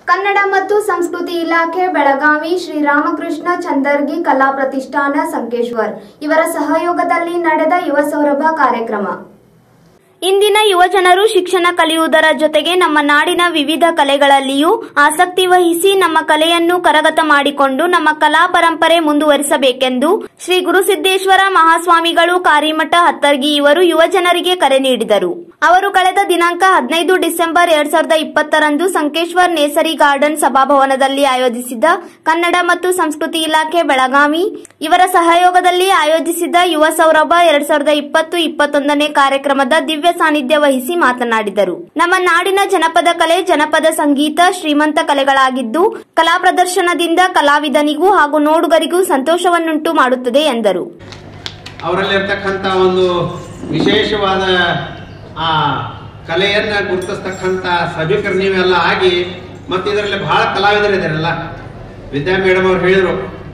ಕನ್ನಡ ಮತ್ತು ಸಂಸ್ಕೃತಿ ಇಲಾಖೆ ಬೆಳಗಾವಿ ಶ್ರೀರಾಮಕೃಷ್ಣ ಚಂದರ್ಗಿ ಕಲಾ ಪ್ರತಿಷ್ಠಾನ ಸಂಕೇಶ್ವರ್ ಇವರ ಸಹಯೋಗದಲ್ಲಿ ನಡೆದ ಯುವ ಸೌರಭ ಕಾರ್ಯಕ್ರಮ ಇಂದಿನ ಯುವಜನರು ಶಿಕ್ಷಣ ಕಲಿಯುವುದರ ಜೊತೆಗೆ ನಮ್ಮ ನಾಡಿನ ವಿವಿಧ ಕಲೆಗಳಲ್ಲಿಯೂ ಆಸಕ್ತಿ ವಹಿಸಿ ನಮ್ಮ ಕಲೆಯನ್ನು ಕರಗತ ಮಾಡಿಕೊಂಡು ನಮ್ಮ ಕಲಾ ಪರಂಪರೆ ಮುಂದುವರಿಸಬೇಕೆಂದು ಶ್ರೀ ಗುರುಸಿದ್ದೇಶ್ವರ ಮಹಾಸ್ವಾಮಿಗಳು ಕಾರಿಮಠ ಹತ್ತರ್ಗಿ ಇವರು ಯುವಜನರಿಗೆ ಕರೆ ನೀಡಿದರು ಅವರು ಕಳೆದ ದಿನಾಂಕ ಹದಿನೈದು ಡಿಸೆಂಬರ್ ಎರಡ್ ಸಾವಿರದ ಇಪ್ಪತ್ತರಂದು ಸಂಕೇಶ್ವರ್ ನೇಸರಿ ಗಾರ್ಡನ್ ಸಭಾಭವನದಲ್ಲಿ ಆಯೋಜಿಸಿದ್ದ ಕನ್ನಡ ಮತ್ತು ಸಂಸ್ಕೃತಿ ಇಲಾಖೆ ಬೆಳಗಾವಿ ಇವರ ಸಹಯೋಗದಲ್ಲಿ ಆಯೋಜಿಸಿದ್ದ ಯುವ ಸೌರಭ ಎರಡ್ ಸಾವಿರದ ಇಪ್ಪತ್ತು ಇಪ್ಪತ್ತೊಂದನೇ ಕಾರ್ಯಕ್ರಮದ ದಿವ್ಯ ಸಾನ್ನಿಧ್ಯ ವಹಿಸಿ ಮಾತನಾಡಿದರು ನಮ್ಮ ನಾಡಿನ ಜನಪದ ಕಲೆ ಜನಪದ ಸಂಗೀತ ಶ್ರೀಮಂತ ಕಲೆಗಳಾಗಿದ್ದು ಕಲಾ ಪ್ರದರ್ಶನದಿಂದ ಕಲಾವಿದನಿಗೂ ಹಾಗೂ ನೋಡುಗರಿಗೂ ಸಂತೋಷವನ್ನುಂಟು ಮಾಡುತ್ತದೆ ಎಂದರು ಅವರಲ್ಲಿರ್ತಕ್ಕಂಥ ಒಂದು ವಿಶೇಷವಾದ ಆ ಕಲೆಯನ್ನ ಗುರುತಿಸ್ತಕ್ಕಂಥ ಸಭಿಕರು ನೀವೆಲ್ಲ ಆಗಿ ಮತ್ತು ಇದರಲ್ಲಿ ಬಹಳ ಕಲಾವಿದರು ಇದ್ದಾರಲ್ಲ ವಿದ್ಯಾ ಮೇಡಮ್ ಅವ್ರು ಹೇಳಿದರು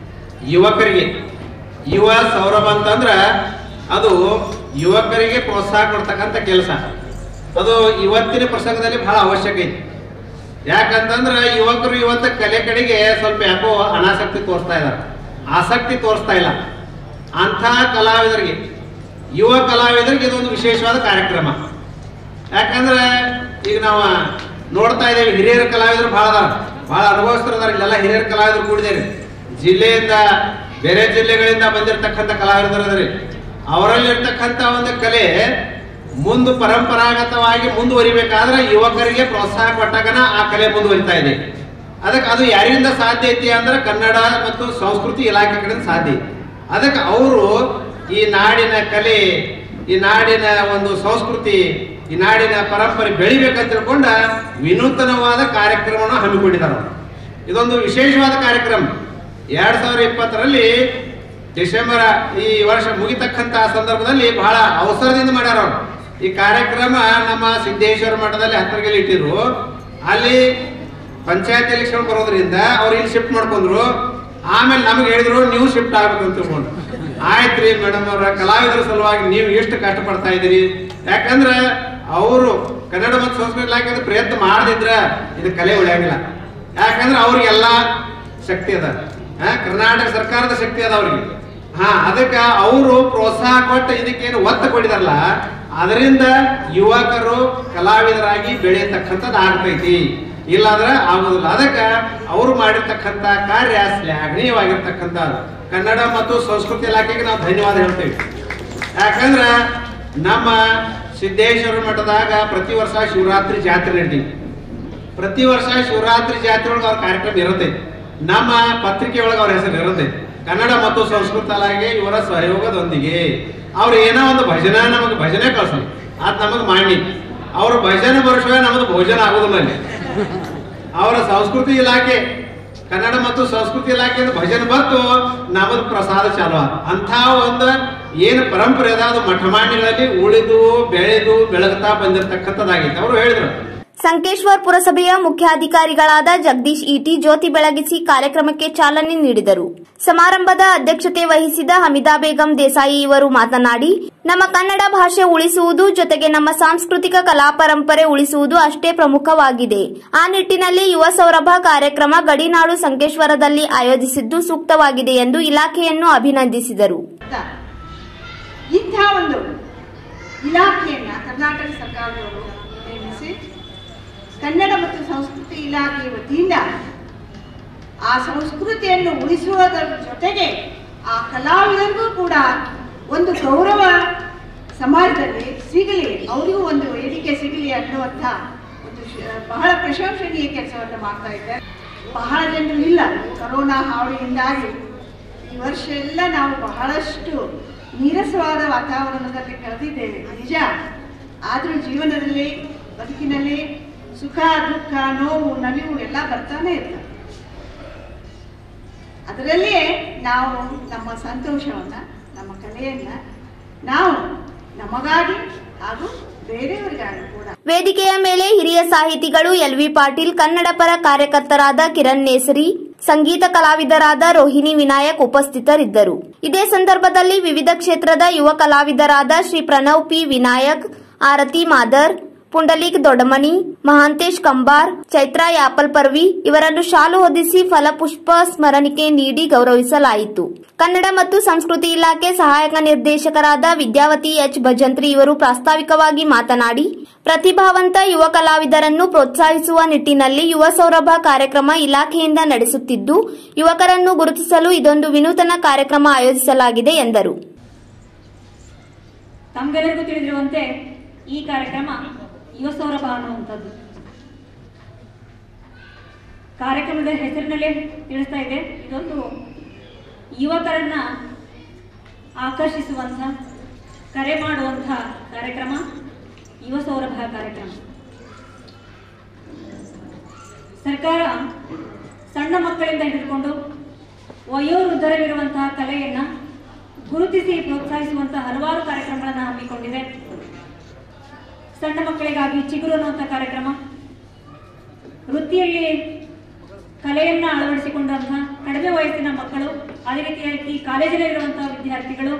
ಯುವಕರಿಗೆ ಯುವ ಸೌರಭ ಅಂತಂದ್ರೆ ಅದು ಯುವಕರಿಗೆ ಪ್ರೋತ್ಸಾಹ ಕೊಡ್ತಕ್ಕಂಥ ಕೆಲಸ ಅದು ಇವತ್ತಿನ ಪ್ರಸಂಗದಲ್ಲಿ ಬಹಳ ಅವಶ್ಯಕ ಐತಿ ಯಾಕಂತಂದ್ರೆ ಯುವಕರು ಇವತ್ತು ಕಲೆ ಕಡೆಗೆ ಸ್ವಲ್ಪ ಯಾಕೋ ಅನಾಸಕ್ತಿ ತೋರಿಸ್ತಾ ಇದ್ದಾರೆ ಆಸಕ್ತಿ ತೋರಿಸ್ತಾ ಇಲ್ಲ ಅಂಥ ಕಲಾವಿದರಿಗೆ ಯುವ ಕಲಾವಿದರಿಗೆ ಇದೊಂದು ವಿಶೇಷವಾದ ಕಾರ್ಯಕ್ರಮ ಯಾಕಂದ್ರೆ ಈಗ ನಾವು ನೋಡ್ತಾ ಇದ್ದೇವೆ ಹಿರಿಯರ ಕಲಾವಿದರು ಬಹಳ ಅದಾರ ಬಹಳ ಅನುಭವಿಸ್ತಾರೆ ಅದಾರ ಇಲ್ಲೆಲ್ಲ ಹಿರಿಯರ ಕಲಾವಿದರು ಕೂಡಿದ್ದೇವೆ ಜಿಲ್ಲೆಯಿಂದ ಬೇರೆ ಜಿಲ್ಲೆಗಳಿಂದ ಬಂದಿರತಕ್ಕಂಥ ಕಲಾವಿದರು ಅದಾರೆ ಅವರಲ್ಲಿರ್ತಕ್ಕಂಥ ಒಂದು ಕಲೆ ಮುಂದೆ ಪರಂಪರಾಗತವಾಗಿ ಮುಂದುವರಿಬೇಕಾದ್ರೆ ಯುವಕರಿಗೆ ಪ್ರೋತ್ಸಾಹ ಕೊಟ್ಟಾಗನ ಆ ಕಲೆ ಮುಂದುವರಿತಾ ಇದೆ ಅದಕ್ಕೆ ಅದು ಯಾರಿಂದ ಸಾಧ್ಯ ಐತಿ ಅಂದ್ರೆ ಕನ್ನಡ ಮತ್ತು ಸಂಸ್ಕೃತಿ ಇಲಾಖೆ ಕಡೆಯಿಂದ ಸಾಧ್ಯ ಐತಿ. ಅದಕ್ಕೆ ಅವರು ಈ ನಾಡಿನ ಕಲೆ ಈ ನಾಡಿನ ಒಂದು ಸಂಸ್ಕೃತಿ ಈ ನಾಡಿನ ಪರಂಪರೆ ಬೆಳಿಬೇಕಂತ ತಿಳ್ಕೊಂಡ ವಿನೂತನವಾದ ಕಾರ್ಯಕ್ರಮವನ್ನು ಹಮ್ಮಿಕೊಂಡಿದ್ದಾರೆ ಅವರು. ಇದೊಂದು ವಿಶೇಷವಾದ ಕಾರ್ಯಕ್ರಮ ಎರಡ್ ಸಾವಿರದ ಇಪ್ಪತ್ತರಲ್ಲಿ ಡಿಸೆಂಬರ್ ಈ ವರ್ಷ ಮುಗಿತಕ್ಕಂತ ಸಂದರ್ಭದಲ್ಲಿ ಬಹಳ ಅವಸರದಿಂದ ಮಾಡ್ಯಾರ ಅವರು ಈ ಕಾರ್ಯಕ್ರಮ ನಮ್ಮ ಸಿದ್ದೇಶ್ವರ ಮಠದಲ್ಲಿ ಹತ್ತರಗೆಲ್ಲಿ ಇಟ್ಟಿದ್ರು ಅಲ್ಲಿ ಪಂಚಾಯತ್ ಎಲೆಕ್ಷನ್ ಬರೋದ್ರಿಂದ ಅವ್ರು ಇಲ್ಲಿ ಶಿಫ್ಟ್ ಮಾಡ್ಕೊಂಡ್ರು ಆಮೇಲೆ ನಮಗೆ ಹೇಳಿದ್ರು ನೀವು ಶಿಫ್ಟ್ ಆಗ್ಬೇಕು ಅಂತ ತಿಳ್ಕೊಂಡು ಆಯ್ತ್ರಿ ಮೇಡಮ್ ಅವರ ಕಲಾವಿದರ ಸಲುವಾಗಿ ನೀವು ಎಷ್ಟು ಕಷ್ಟಪಡ್ತಾ ಇದ್ದೀರಿ ಯಾಕಂದ್ರೆ ಅವರು ಕನ್ನಡ ಮತ್ತು ಸಂಸ್ಕೃತಿ ಇಲಾಖೆ ಪ್ರಯತ್ನ ಮಾಡದಿದ್ರ ಇದು ಕಲೆ ಉಳಿಯಂಗಿಲ್ಲ ಯಾಕಂದ್ರೆ ಅವ್ರಿಗೆಲ್ಲ ಶಕ್ತಿ ಅದ ಹಾ, ಕರ್ನಾಟಕ ಸರ್ಕಾರದ ಶಕ್ತಿ ಅದ ಅವ್ರಿಗೆ ಹಾ ಅದಕ್ಕ ಅವರು ಪ್ರೋತ್ಸಾಹ ಕೊಟ್ಟು ಇದಕ್ಕೇನು ಒತ್ತು ಕೊಟ್ಟಿದಾರಲ್ಲ ಅದರಿಂದ ಯುವಕರು ಕಲಾವಿದರಾಗಿ ಬೆಳೆಯತಕ್ಕಂಥದ್ದು ಆಗ್ತೈತಿ ಇಲ್ಲಾಂದ್ರೆ ಆಗುದಿಲ್ಲ ಅದಕ್ಕೆ ಅವರು ಮಾಡಿರ್ತಕ್ಕಂಥ ಕಾರ್ಯ ಶ್ಲಾಘನೀಯವಾಗಿರ್ತಕ್ಕಂಥ ಕನ್ನಡ ಮತ್ತು ಸಂಸ್ಕೃತಿ ಇಲಾಖೆಗೆ ನಾವು ಧನ್ಯವಾದ ಹೇಳ್ತೇವೆ ಯಾಕಂದ್ರ ನಮ್ಮ ಸಿದ್ದೇಶ್ವರ ಮಠದಾಗ ಪ್ರತಿ ವರ್ಷ ಶಿವರಾತ್ರಿ ಜಾತ್ರೆ ನಡೀತೀವಿ ಪ್ರತಿ ವರ್ಷ ಶಿವರಾತ್ರಿ ಜಾತ್ರೆ ಒಳಗೆ ಅವ್ರ ಕಾರ್ಯಕ್ರಮ ಇರುತ್ತೆ ನಮ್ಮ ಪತ್ರಿಕೆ ಒಳಗೆ ಅವ್ರ ಹೆಸರು ಇರುತ್ತೆ ಕನ್ನಡ ಮತ್ತು ಸಂಸ್ಕೃತ ಇಲಾಖೆ ಇವರ ಸಹಯೋಗದೊಂದಿಗೆ ಅವ್ರು ಏನೋ ಒಂದು ಭಜನೆ ನಮಗೆ ಭಜನೆ ಕಳ್ಸಲ್ಲ ಅದು ನಮಗೆ ಮಾಡಿ ಅವ್ರ ಭಜನೆ ಬರುಷ ನಮ್ಮದು ಭೋಜನ ಆಗೋದಿಲ್ಲ ಅಲ್ಲಿ ಅವರ ಸಂಸ್ಕೃತಿ ಇಲಾಖೆ ಕನ್ನಡ ಮತ್ತು ಸಂಸ್ಕೃತಿ ಇಲಾಖೆಯಿಂದ ಭಜನೆ ಬಂತು ನಮ್ಮದು ಪ್ರಸಾದ ಚಾಲು ಆದ ಅಂಥ ಒಂದು ಏನು ಪರಂಪರೆ ಅದ ಅದು ಮಠಮಾನ್ಯಗಳಲ್ಲಿ ಉಳಿದು ಬೆಳೆದು ಬೆಳಗ್ತಾ ಬಂದಿರತಕ್ಕಂಥದ್ದಾಗೈತೆ ಅವರು ಹೇಳಿದ್ರು ಸಂಕೇಶ್ವರ್ ಪುರಸಭೆಯ ಮುಖ್ಯಾಧಿಕಾರಿಗಳಾದ ಜಗದೀಶ್ ಇಟಿ ಜ್ಯೋತಿ ಬೆಳಗಿಸಿ ಕಾರ್ಯಕ್ರಮಕ್ಕೆ ಚಾಲನೆ ನೀಡಿದರು ಸಮಾರಂಭದ ಅಧ್ಯಕ್ಷತೆ ವಹಿಸಿದ ಹಮಿದಾ ಬೇಗಂ ದೇಸಾಯಿ ಇವರು ಮಾತನಾಡಿ ನಮ್ಮ ಕನ್ನಡ ಭಾಷೆ ಉಳಿಸುವುದು ಜೊತೆಗೆ ನಮ್ಮ ಸಾಂಸ್ಕೃತಿಕ ಕಲಾ ಪರಂಪರೆ ಉಳಿಸುವುದು ಅಷ್ಟೇ ಪ್ರಮುಖವಾಗಿದೆ ಆ ನಿಟ್ಟಿನಲ್ಲಿ ಯುವ ಸೌರಭ ಕಾರ್ಯಕ್ರಮ ಗಡಿನಾಡು ಸಂಕೇಶ್ವರದಲ್ಲಿ ಆಯೋಜಿಸಿದ್ದು ಸೂಕ್ತವಾಗಿದೆ ಎಂದು ಇಲಾಖೆಯನ್ನು ಅಭಿನಂದಿಸಿದರು ಅಂತ ಇಂಥ ಒಂದು ಇಲಾಖೆಯನ್ನ ಕರ್ನಾಟಕ ಸರ್ಕಾರದವರು ನೇಮಿಸಿ ಕನ್ನಡ ಮತ್ತು ಸಂಸ್ಕೃತಿ ಇಲಾಖೆ ವತಿಯಿಂದ ಆ ಸಂಸ್ಕೃತಿಯನ್ನು ಉಳಿಸುವುದರ ಜೊತೆಗೆ ಆ ಕಲಾವಿದರಿಗೂ ಕೂಡ ಒಂದು ಗೌರವ ಸಮಾಜದಲ್ಲಿ ಸಿಗಲಿ ಅವರಿಗೂ ಒಂದು ವೇದಿಕೆ ಸಿಗಲಿ ಅನ್ನುವಂಥ ಒಂದು ಶ- ಬಹಳ ಪ್ರಶಂಸನೀಯ ಕೆಲಸವನ್ನು ಮಾಡ್ತಾ ಇದ್ದಾರೆ ಬಹಳ ಜನರು ಇಲ್ಲ ಕರೋನಾ ಹಾವಳಿಯಿಂದಾಗಿ ಈ ವರ್ಷ ಎಲ್ಲ ನಾವು ಬಹಳಷ್ಟು ನೀರಸವಾದ ವಾತಾವರಣದಲ್ಲಿ ಕಳೆದಿದ್ದೇವೆ ನಿಜ ಆದರೂ ಜೀವನದಲ್ಲಿ ಬದುಕಿನಲ್ಲಿ ಸುಖ ದುಃಖ ನೋವು ನಲಿವು ಎಲ್ಲ ಬರ್ತಾನೆ ಇರ್ತವೆ ಅದರಲ್ಲಿಯೇ ನಾವು ನಮ್ಮ ಸಂತೋಷವನ್ನ ನಮ್ಮ ಕಲೆಯನ್ನ ನಾವು ನಮಗಾಗಿ ಹಾಗೂ ಬೇರೆಯವರಿಗಾಗಿ ಕೂಡ ವೇದಿಕೆಯ ಮೇಲೆ ಹಿರಿಯ ಸಾಹಿತಿಗಳು ಎಲ್ವಿ ಪಾಟೀಲ್ ಕನ್ನಡ ಪರ ಕಾರ್ಯಕರ್ತರಾದ ಕಿರಣ್ ನೇಸರಿ ಸಂಗೀತ ಕಲಾವಿದರಾದ ರೋಹಿಣಿ ವಿನಾಯಕ್ ಉಪಸ್ಥಿತರಿದ್ದರು ಇದೇ ಸಂದರ್ಭದಲ್ಲಿ ವಿವಿಧ ಕ್ಷೇತ್ರದ ಯುವ ಕಲಾವಿದರಾದ ಶ್ರೀ ಪ್ರಣವ್ ಪಿ ವಿನಾಯಕ್ ಆರತಿ ಮಾದರ್ ಪುಂಡಲೀಕ್ ದೊಡ್ಡಮನಿ ಮಹಾಂತೇಶ್ ಕಂಬಾರ್ ಚೈತ್ರಾ ಯಾಪಲ್ ಪರ್ವಿ ಇವರನ್ನು ಶಾಲು ಹೊದಿಸಿ ಫಲಪುಷ್ಪ ಸ್ಮರಣಿಕೆ ನೀಡಿ ಗೌರವಿಸಲಾಯಿತು ಕನ್ನಡ ಮತ್ತು ಸಂಸ್ಕೃತಿ ಇಲಾಖೆ ಸಹಾಯಕ ನಿರ್ದೇಶಕರಾದ ವಿದ್ಯಾವತಿ ಎಚ್ ಭಜಂತ್ರಿ ಇವರು ಪ್ರಾಸ್ತಾವಿಕವಾಗಿ ಮಾತನಾಡಿ ಪ್ರತಿಭಾವಂತ ಯುವ ಕಲಾವಿದರನ್ನು ಪ್ರೋತ್ಸಾಹಿಸುವ ನಿಟ್ಟಿನಲ್ಲಿ ಯುವ ಸೌರಭ ಕಾರ್ಯಕ್ರಮ ಇಲಾಖೆಯಿಂದ ನಡೆಸುತ್ತಿದ್ದು ಯುವಕರನ್ನು ಗುರುತಿಸಲು ಇದೊಂದು ವಿನೂತನ ಕಾರ್ಯಕ್ರಮ ಆಯೋಜಿಸಲಾಗಿದೆ ಎಂದರು ತಮಗೆಲ್ಲರಿಗೂ ತಿಳಿದಿರುವಂತೆ ಈ ಕಾರ್ಯಕ್ರಮ ಯುವ ಸೌರಭ ಅನ್ನುವಂಥದ್ದು ಕಾರ್ಯಕ್ರಮದ ಹೆಸರಿನಲ್ಲೇ ತಿಳಿಸ್ತಾ ಇದೆ ಇದೊಂದು ಯುವಕರನ್ನ ಆಕರ್ಷಿಸುವಂಥ ಕರೆ ಮಾಡುವಂಥ ಕಾರ್ಯಕ್ರಮ ಯುವ ಸೌರಭ ಕಾರ್ಯಕ್ರಮ ಸರ್ಕಾರ ಸಣ್ಣ ಮಕ್ಕಳಿಂದ ಹಿಡಿದುಕೊಂಡು ವಯೋವೃದ್ಧರಲ್ಲಿರುವಂತಹ ಕಲೆಯನ್ನ ಗುರುತಿಸಿ ಪ್ರೋತ್ಸಾಹಿಸುವಂತಹ ಹಲವಾರು ಕಾರ್ಯಕ್ರಮಗಳನ್ನು ಹಮ್ಮಿಕೊಂಡಿದೆ ಸಣ್ಣ ಮಕ್ಕಳಿಗಾಗಿ ಚಿಗುರು ಅನ್ನುವಂಥ ಕಾರ್ಯಕ್ರಮ ವೃತ್ತಿಯಲ್ಲಿ ಕಲೆಯನ್ನ ಅಳವಡಿಸಿಕೊಂಡಂತಹ ಕಡಿಮೆ ವಯಸ್ಸಿನ ಮಕ್ಕಳು ಅದೇ ರೀತಿಯಾಗಿ ಕಾಲೇಜಿನಲ್ಲಿರುವಂತಹ ವಿದ್ಯಾರ್ಥಿಗಳು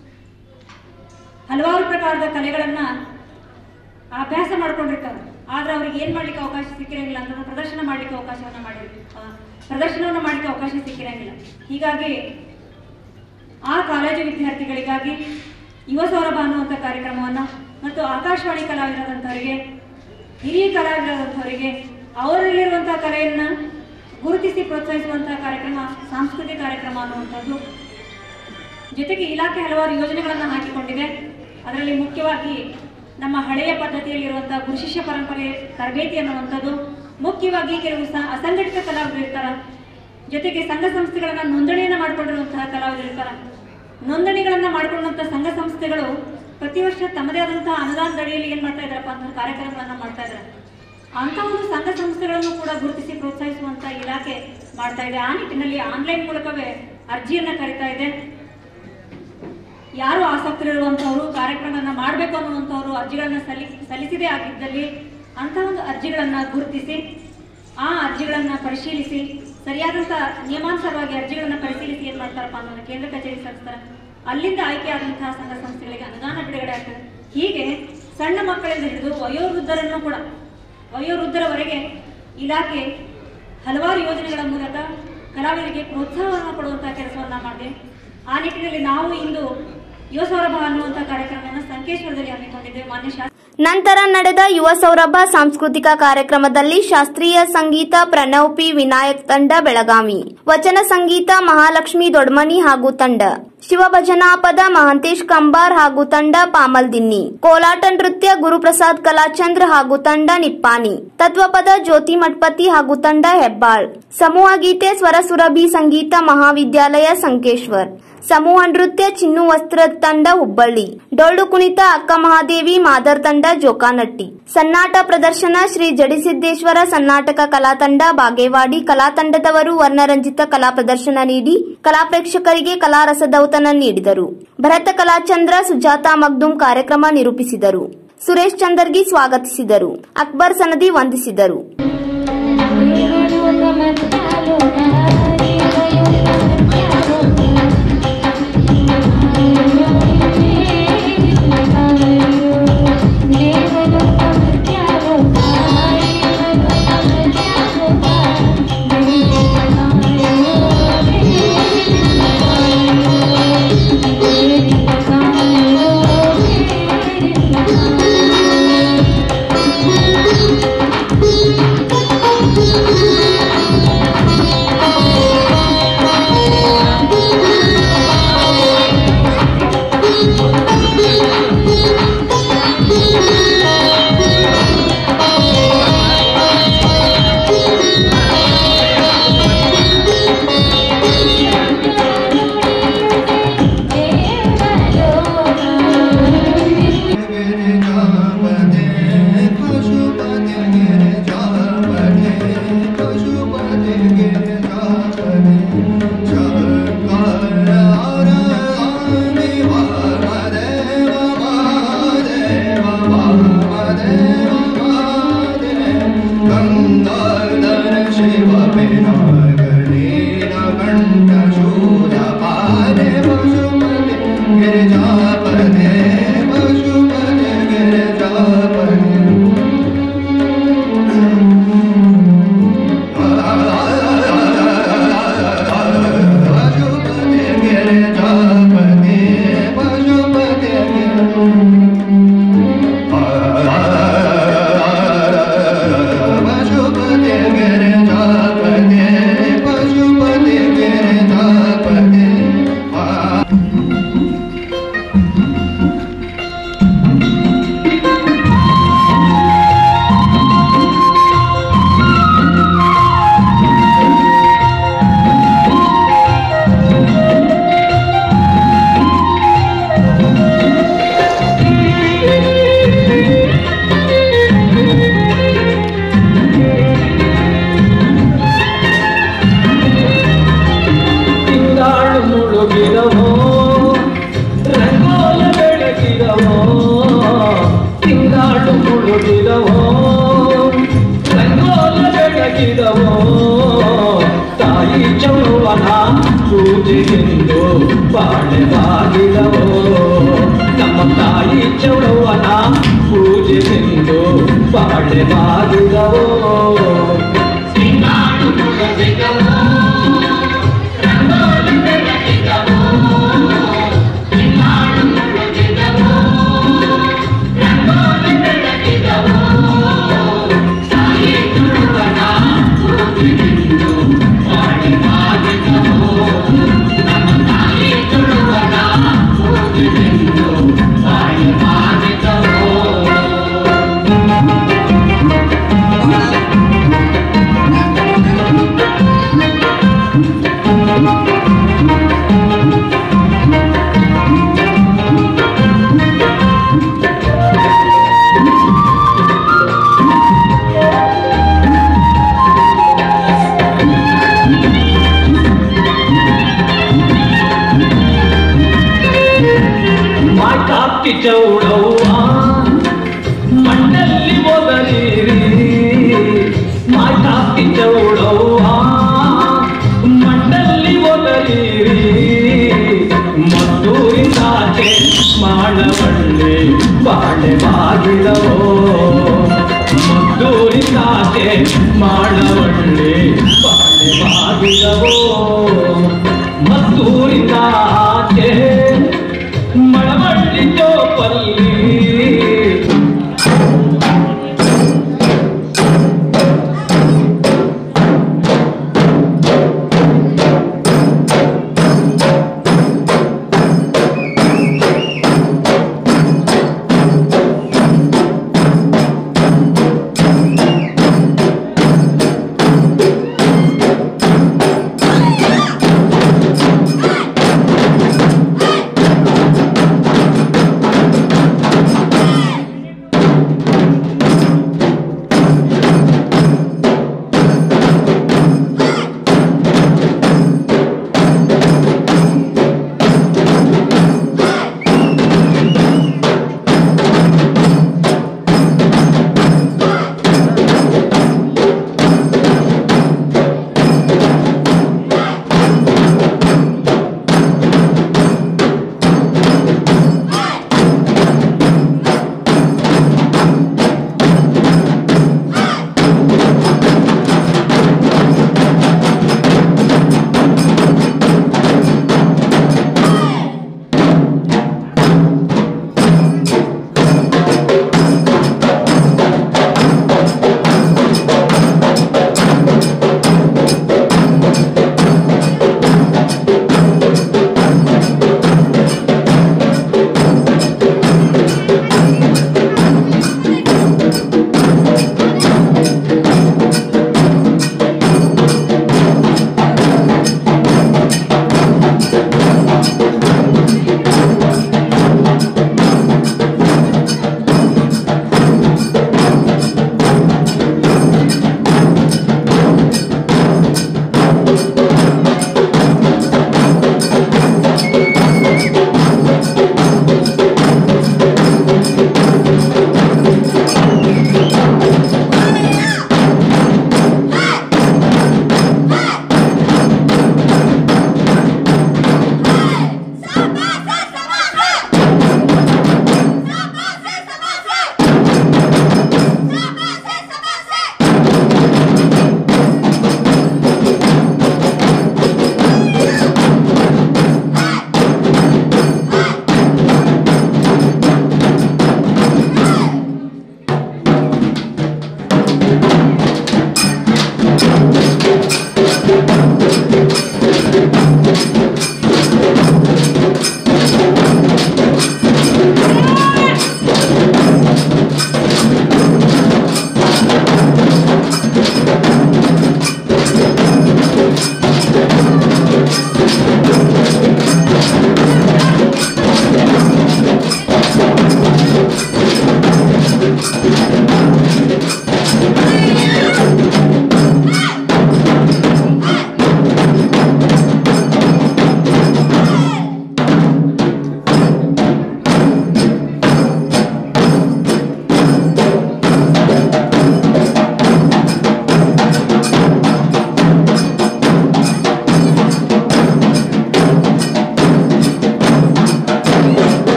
ಹಲವಾರು ಪ್ರಕಾರದ ಕಲೆಗಳನ್ನ ಅಭ್ಯಾಸ ಮಾಡ್ಕೊಂಡಿರ್ತಾರೆ ಆದ್ರೆ ಅವ್ರಿಗೆ ಏನ್ ಮಾಡ್ಲಿಕ್ಕೆ ಅವಕಾಶ ಸಿಕ್ಕಿರಂಗಿಲ್ಲ ಅಂತಂದ್ರೆ ಪ್ರದರ್ಶನ ಮಾಡ್ಲಿಕ್ಕೆ ಅವಕಾಶವನ್ನ ಮಾಡಿ ಆ, ಪ್ರದರ್ಶನವನ್ನ ಮಾಡ್ಲಿಕ್ಕೆ ಅವಕಾಶ ಸಿಕ್ಕಿರಂಗಿಲ್ಲ ಹೀಗಾಗಿ ಆ ಕಾಲೇಜು ವಿದ್ಯಾರ್ಥಿಗಳಿಗಾಗಿ ಯುವ ಸೌರಭ ಅನ್ನುವಂಥ ಕಾರ್ಯಕ್ರಮವನ್ನ ಮತ್ತು ಆಕಾಶವಾಣಿ ಕಲಾವಿದರಾದಂಥವರಿಗೆ ಹಿರಿಯ ಕಲಾವಿದರಾದಂಥವರಿಗೆ ಅವರಲ್ಲಿರುವಂತಹ ಕಲೆಯನ್ನ ಗುರುತಿಸಿ ಪ್ರೋತ್ಸಾಹಿಸುವಂತಹ ಕಾರ್ಯಕ್ರಮ ಸಾಂಸ್ಕೃತಿಕ ಕಾರ್ಯಕ್ರಮ ಅನ್ನುವಂಥದ್ದು ಜೊತೆಗೆ ಇಲಾಖೆ ಹಲವಾರು ಯೋಜನೆಗಳನ್ನು ಹಾಕಿಕೊಂಡಿದೆ ಅದರಲ್ಲಿ ಮುಖ್ಯವಾಗಿ ನಮ್ಮ ಹಳೆಯ ಪದ್ಧತಿಯಲ್ಲಿರುವಂತಹ ಗುರು ಶಿಷ್ಯ ಪರಂಪರೆ ತರಬೇತಿ ಅನ್ನುವಂಥದ್ದು ಮುಖ್ಯವಾಗಿ ಕೆಲವು ಸ ಅಸಂಘಟಿತ ಕಲಾವಿದರು ಇರ್ತಾರ ಜೊತೆಗೆ ಸಂಘ ಸಂಸ್ಥೆಗಳನ್ನ ನೋಂದಣಿಯನ್ನ ಮಾಡಿಕೊಂಡಿರುವಂತಹ ಕಲಾವಿದರು ಇರ್ತಾರ ನೋಂದಣಿಗಳನ್ನ ಮಾಡಿಕೊಂಡಂತಹ ಸಂಘ ಸಂಸ್ಥೆಗಳು ಪ್ರತಿ ವರ್ಷ ತಮ್ಮದೇ ಆದಂತಹ ಅನುದಾನದ ಅಡಿಯಲ್ಲಿ ಏನ್ ಮಾಡ್ತಾ ಇದಾರಪ್ಪ ಅಂತ ಕಾರ್ಯಕ್ರಮಗಳನ್ನ ಮಾಡ್ತಾ ಇದ್ದಾರೆ ಅಂತ ಒಂದು ಸಂಘ ಸಂಸ್ಥೆಗಳನ್ನು ಕೂಡ ಗುರುತಿಸಿ ಪ್ರೋತ್ಸಾಹಿಸುವಂತ ಇಲಾಖೆ ಮಾಡ್ತಾ ಇದೆ ಆ ನಿಟ್ಟಿನಲ್ಲಿ ಆನ್ಲೈನ್ ಮೂಲಕವೇ ಅರ್ಜಿಯನ್ನ ಕರಿತಾ ಇದೆ ಯಾರು ಆಸಕ್ತರಿರುವಂತವರು ಕಾರ್ಯಕ್ರಮಗಳನ್ನ ಮಾಡಬೇಕು ಅನ್ನುವಂಥವ್ರು ಅರ್ಜಿಗಳನ್ನ ಸಲ್ಲಿ ಸಲ್ಲಿಸಿದೇ ಆಗಿದ್ದಲ್ಲಿ ಅಂತ ಒಂದು ಅರ್ಜಿಗಳನ್ನ ಗುರುತಿಸಿ ಆ ಅರ್ಜಿಗಳನ್ನ ಪರಿಶೀಲಿಸಿ ಸರಿಯಾದಂತ ನಿಯಮಾನುಸಾರವಾಗಿ ಅರ್ಜಿಗಳನ್ನ ಪರಿಶೀಲಿಸಿ ಏನ್ ಮಾಡ್ತಾರಪ್ಪ ಅನ್ನೋದು ಕೇಂದ್ರ ಕಚೇರಿ ಸಲ್ಲಿಸ್ತಾರೆ ಅಲ್ಲಿಂದ ಆಯ್ಕೆಯಾದಂತಹ ಸಂಘ ಸಂಸ್ಥೆಗಳಿಗೆ ಅನುದಾನ ಬಿಡುಗಡೆ ಆಗ್ತದೆ ಹೀಗೆ ಸಣ್ಣ ಮಕ್ಕಳಿಂದ ಹಿಡಿದು ವಯೋವೃದ್ಧರನ್ನು ಕೂಡ ವಯೋವೃದ್ಧರವರೆಗೆ ಇಲಾಖೆ ಹಲವಾರು ಯೋಜನೆಗಳ ಮೂಲಕ ಕಲಾವಿದರಿಗೆ ಪ್ರೋತ್ಸಾಹವನ್ನು ಕೊಡುವಂತಹ ಕೆಲಸವನ್ನ ಮಾಡಿದೆ ಆ ನಿಟ್ಟಿನಲ್ಲಿ ನಾವು ಇಂದು ಯುವ ಸೌರಭ ಅನ್ನುವಂತಹ ಕಾರ್ಯಕ್ರಮವನ್ನು ಸಂಕೇಶ್ವರದಲ್ಲಿ ಹಮ್ಮಿಕೊಂಡಿದ್ದೇವೆ ಮಾನ್ಯ ಶಾಸಕ ನಂತರ ನಡೆದ ಯುವ ಸೌರಭ ಸಾಂಸ್ಕೃತಿಕ ಕಾರ್ಯಕ್ರಮದಲ್ಲಿ ಶಾಸ್ತ್ರೀಯ ಸಂಗೀತ ಪ್ರಣವ್ ಪಿ ವಿನಾಯಕ್ ತಂಡ ಬೆಳಗಾವಿ ವಚನ ಸಂಗೀತ ಮಹಾಲಕ್ಷ್ಮಿ ದೊಡ್ಮನಿ ಹಾಗೂ ತಂಡ ಶಿವಭಜನಾಪದ ಮಹಾಂತೇಶ್ ಕಂಬಾರ್ ಹಾಗೂ ತಂಡ ಪಾಮಲ್ದಿನ್ನಿ ಕೋಲಾಟ ನೃತ್ಯ ಗುರುಪ್ರಸಾದ್ ಕಲಾಚಂದ್ರ ಹಾಗೂ ತಂಡ ನಿಪ್ಪಾನಿ ತತ್ವಪದ ಜ್ಯೋತಿ ಮಠಪತಿ ಹಾಗೂ ತಂಡ ಹೆಬ್ಬಾಳ್ ಸಮೂಹ ಗೀತೆ ಸ್ವರ ಸುರಭಿ ಸಂಗೀತ ಮಹಾವಿದ್ಯಾಲಯ ಸಂಕೇಶ್ವರ್ ಸಮೂಹ ನೃತ್ಯ ಚಿನ್ನು ವಸ್ತ್ರ ತಂಡ ಹುಬ್ಬಳ್ಳಿ ಡೊಳ್ಳು ಕುಣಿತ ಅಕ್ಕ ಮಹಾದೇವಿ ಮಾದರ್ ತಂಡ ಜೋಕಾನಟ್ಟಿ ಸನ್ನಾಟ ಪ್ರದರ್ಶನ ಶ್ರೀ ಜಡಿಸಿದ್ದೇಶ್ವರ ಸನ್ನಾಟಕ ಕಲಾ ತಂಡ ಬಾಗೇವಾಡಿ ಕಲಾ ತಂಡದವರು ವರ್ಣರಂಜಿತ ಕಲಾ ಪ್ರದರ್ಶನ ನೀಡಿ ಕಲಾ ಪ್ರೇಕ್ಷಕರಿಗೆ ಕಲಾ ರಸದೌತಣ ನೀಡಿದರು ಭರತ ಕಲಾಚಂದ್ರ ಸುಜಾತಾ ಮಗ್ದುಂ ಕಾರ್ಯಕ್ರಮ ನಿರೂಪಿಸಿದರು ಸುರೇಶ್ ಚಂದರ್ಗಿ ಸ್ವಾಗತಿಸಿದರು ಅಕ್ಬರ್ ಸನದಿ ವಂದಿಸಿದರು Thank you. ಬಾಗಿದವೋ ತಾಯಿ ಚೌವನ ಪೂಜೆಗೆಂದು ಬಾಳೆ ಬಾಗಿದವೋ ನಮ್ಮ ತಾಯಿ ಚೌವನ ಪೂಜೆಗೆಂದು ಬಾಳೆ ಬಾಗಿದವೋ ಮಾತಾಪ್ತಿ ಚೌಡವ್ವ ಮಣ್ಣಲ್ಲಿ ಒದರಿರಿ ಮಾತಾಪ್ತಿ ಚೌಡವ್ವ ಮಣ್ಣಲ್ಲಿ ಒದರಿರಿ ಮದ್ದೂರಿನಾಚೆ ಮಾಡಬಳ್ಳಿ ಬಾಳೆ ಬಾಗಿದವೋ ಮದ್ದೂರಿನಾಚೆ ಮಾಡಬಳ್ಳಿ ಬಾಳೆ ಬಾಗಿದವೋ ಮದ್ದೂರಿನಾಚೆ ಮಳವಳ್ಳಿ ಜೋಪಲ್ಲಿ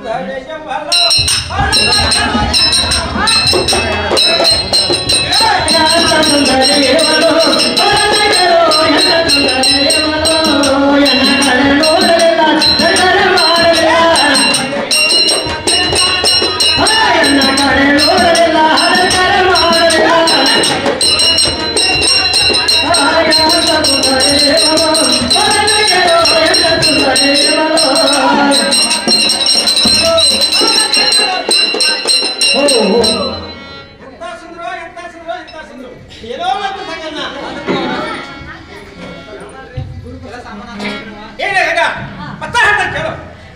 ಎಂತ ಸುಂದರ ಎಂತ ಸುಂದರ ಎಂತ ಸುಂದರ ಏನೋ ಒಂದು ಸಂಗಣ್ಣ ಏನೇ ಹೇಗ ಮತ್ತ ಹೇಳ್ತಾರೆ ಕೇಳು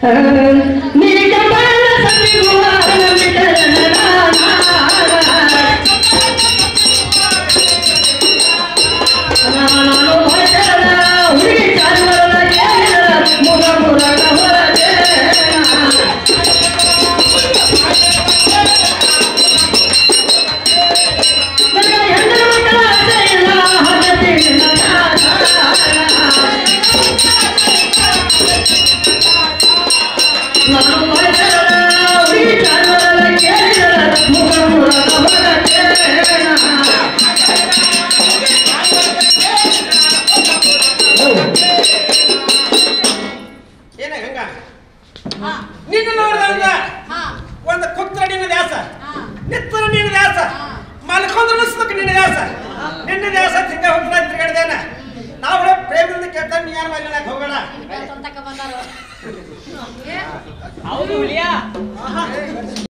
ಏನೇ ಹಂಗ ನಿನ್ನ ನೋಡಿದ ಒಂದು ಕುತ್ರ ನಿನ್ನ ದ್ಯಾಸ ನಿತ್ತರ ನಿನ್ನ ದ್ಯಾಸ ಮಲ್ಕೊಂಡ್ರು ಅನಿಸ್ಬೇಕು ನಿನ್ನ ದ್ಯಾಸ ನಿನ್ನ ದ್ಯಾಸ ತಿಂಗ ಹೋಗ್ತಾ ತಿರ್ಗಾಡ್ದೇನ ನಾವು ಪ್ರೇಮದಿಂದ ಕೇಳ್ತಾರೆ ನೀ ಯಾರು ಮಲ್ಯಾಕ ಹೋಗೋಣ ಬಂದಾರು ಹೌದು ಹುಲಿಯಾ